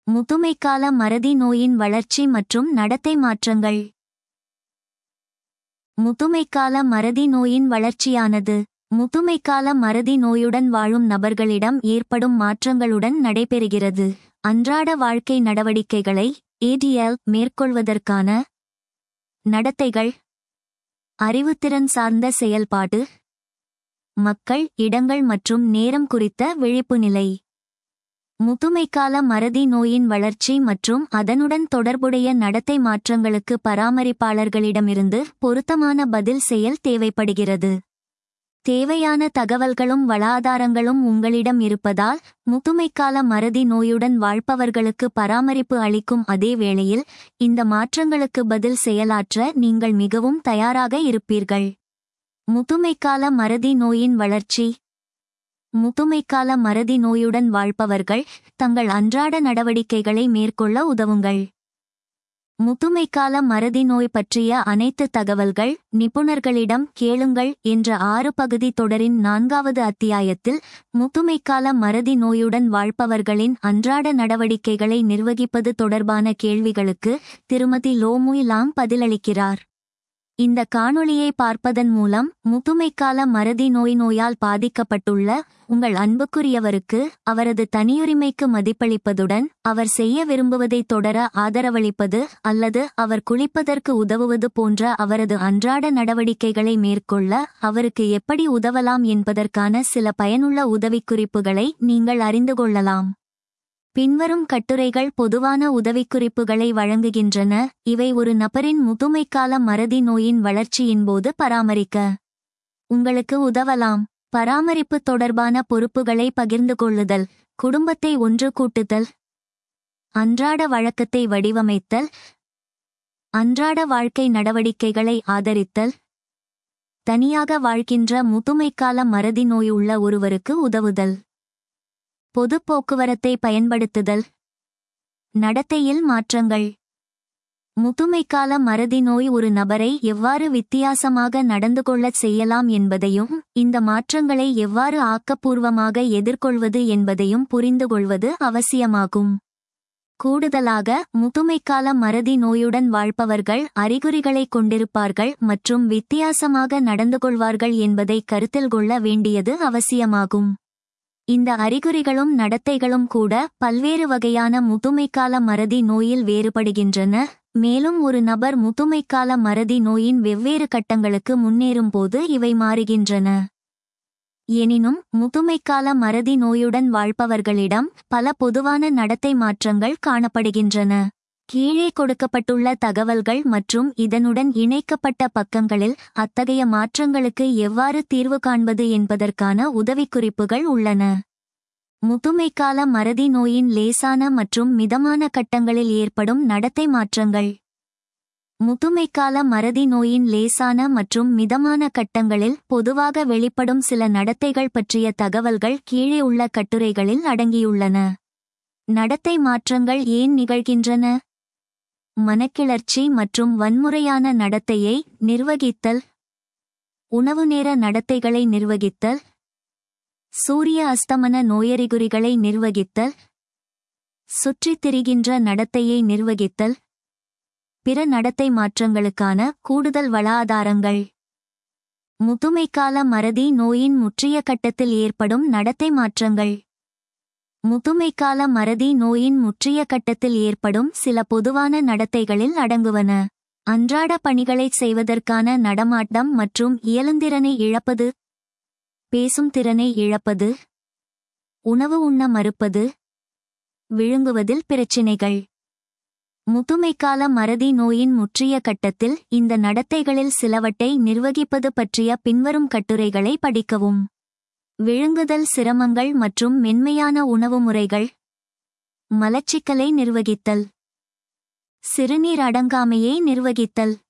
முதுமைக்கால மறதி நோயின் வளர்ச்சி மற்றும் நடத்தை மாற்றங்கள் முதுமைக்கால மறதி நோயின் வளர்ச்சியானது முதுமைக்கால மறதி நோயுடன் வாழும் நபர்களிடம் ஏற்படும் மாற்றங்களுடன் நடைபெறுகிறது அன்றாட வாழ்க்கை நடவடிக்கைகளை ஏடிஎல் மேற்கொள்வதற்கான நடத்தைகள் அறிவுத்திறன் சார்ந்த செயல்பாடு மக்கள் இடங்கள் மற்றும் நேரம் குறித்த விழிப்பு நிலை முதுமைக்கால மறதி நோயின் வளர்ச்சி மற்றும் அதனுடன் தொடர்புடைய நடத்தை மாற்றங்களுக்கு பராமரிப்பாளர்களிடமிருந்து பொருத்தமான பதில் செயல் தேவைப்படுகிறது தேவையான தகவல்களும் வளாதாரங்களும் உங்களிடம் இருப்பதால் முதுமைக்கால மறதி நோயுடன் வாழ்பவர்களுக்கு பராமரிப்பு அளிக்கும் அதே வேளையில் இந்த மாற்றங்களுக்கு பதில் செயலாற்ற நீங்கள் மிகவும் தயாராக இருப்பீர்கள் முதுமைக்கால மறதி நோயின் வளர்ச்சி முதுமைக்கால மறதி நோயுடன் வாழ்பவர்கள் தங்கள் அன்றாட நடவடிக்கைகளை மேற்கொள்ள உதவுங்கள் முதுமைக்கால மறதி நோய் பற்றிய அனைத்து தகவல்கள் நிபுணர்களிடம் கேளுங்கள் என்ற ஆறு பகுதி தொடரின் நான்காவது அத்தியாயத்தில் முதுமைக்கால மறதி நோயுடன் வாழ்பவர்களின் அன்றாட நடவடிக்கைகளை நிர்வகிப்பது தொடர்பான கேள்விகளுக்கு திருமதி லோமுய் லாங் பதிலளிக்கிறார் இந்த காணொளியை பார்ப்பதன் மூலம் முதுமைக்கால மறதி நோய் நோயால் பாதிக்கப்பட்டுள்ள உங்கள் அன்புக்குரியவருக்கு அவரது தனியுரிமைக்கு மதிப்பளிப்பதுடன் அவர் செய்ய விரும்புவதை தொடர ஆதரவளிப்பது அல்லது அவர் குளிப்பதற்கு உதவுவது போன்ற அவரது அன்றாட நடவடிக்கைகளை மேற்கொள்ள அவருக்கு எப்படி உதவலாம் என்பதற்கான சில பயனுள்ள உதவிக்குறிப்புகளை நீங்கள் அறிந்து கொள்ளலாம் பின்வரும் கட்டுரைகள் பொதுவான உதவிக்குறிப்புகளை வழங்குகின்றன இவை ஒரு நபரின் முதுமைக்கால மறதி நோயின் வளர்ச்சியின் போது பராமரிக்க உங்களுக்கு உதவலாம் பராமரிப்பு தொடர்பான பொறுப்புகளை பகிர்ந்து கொள்ளுதல் குடும்பத்தை ஒன்று கூட்டுதல் அன்றாட வழக்கத்தை வடிவமைத்தல் அன்றாட வாழ்க்கை நடவடிக்கைகளை ஆதரித்தல் தனியாக வாழ்கின்ற முதுமைக்கால மறதி நோய் உள்ள ஒருவருக்கு உதவுதல் பொது போக்குவரத்தை பயன்படுத்துதல் நடத்தையில் மாற்றங்கள் முதுமைக்கால மறதி நோய் ஒரு நபரை எவ்வாறு வித்தியாசமாக நடந்து கொள்ளச் செய்யலாம் என்பதையும் இந்த மாற்றங்களை எவ்வாறு ஆக்கப்பூர்வமாக எதிர்கொள்வது என்பதையும் புரிந்து கொள்வது அவசியமாகும் கூடுதலாக முதுமைக்கால மறதி நோயுடன் வாழ்பவர்கள் அறிகுறிகளை கொண்டிருப்பார்கள் மற்றும் வித்தியாசமாக நடந்து கொள்வார்கள் என்பதை கருத்தில் கொள்ள வேண்டியது அவசியமாகும் இந்த அறிகுறிகளும் நடத்தைகளும் கூட பல்வேறு வகையான முதுமைக்கால மறதி நோயில் வேறுபடுகின்றன மேலும் ஒரு நபர் முதுமைக்கால மறதி நோயின் வெவ்வேறு கட்டங்களுக்கு முன்னேறும்போது இவை மாறுகின்றன எனினும் முதுமைக்கால மறதி நோயுடன் வாழ்பவர்களிடம் பல பொதுவான நடத்தை மாற்றங்கள் காணப்படுகின்றன கீழே கொடுக்கப்பட்டுள்ள தகவல்கள் மற்றும் இதனுடன் இணைக்கப்பட்ட பக்கங்களில் அத்தகைய மாற்றங்களுக்கு எவ்வாறு தீர்வு காண்பது என்பதற்கான உதவிக்குறிப்புகள் உள்ளன முதுமைக்கால மறதி நோயின் லேசான மற்றும் மிதமான கட்டங்களில் ஏற்படும் நடத்தை மாற்றங்கள் முதுமைக்கால மறதி நோயின் லேசான மற்றும் மிதமான கட்டங்களில் பொதுவாக வெளிப்படும் சில நடத்தைகள் பற்றிய தகவல்கள் கீழே உள்ள கட்டுரைகளில் அடங்கியுள்ளன நடத்தை மாற்றங்கள் ஏன் நிகழ்கின்றன மனக்கிளர்ச்சி மற்றும் வன்முறையான நடத்தையை நிர்வகித்தல் உணவு நேர நடத்தைகளை நிர்வகித்தல் சூரிய அஸ்தமன நோயறிகுறிகளை நிர்வகித்தல் சுற்றித் திரிகின்ற நடத்தையை நிர்வகித்தல் பிற நடத்தை மாற்றங்களுக்கான கூடுதல் வளாதாரங்கள் முதுமைக்கால மறதி நோயின் முற்றிய கட்டத்தில் ஏற்படும் நடத்தை மாற்றங்கள் முதுமைக்கால மறதி நோயின் முற்றிய கட்டத்தில் ஏற்படும் சில பொதுவான நடத்தைகளில் அடங்குவன அன்றாட பணிகளைச் செய்வதற்கான நடமாட்டம் மற்றும் இயலுந்திறனை இழப்பது பேசும் திறனை இழப்பது உணவு உண்ண மறுப்பது விழுங்குவதில் பிரச்சினைகள் முதுமைக்கால மறதி நோயின் முற்றிய கட்டத்தில் இந்த நடத்தைகளில் சிலவற்றை நிர்வகிப்பது பற்றிய பின்வரும் கட்டுரைகளை படிக்கவும் விழுங்குதல் சிரமங்கள் மற்றும் மென்மையான உணவு முறைகள் மலச்சிக்கலை நிர்வகித்தல் சிறுநீர் அடங்காமையை நிர்வகித்தல்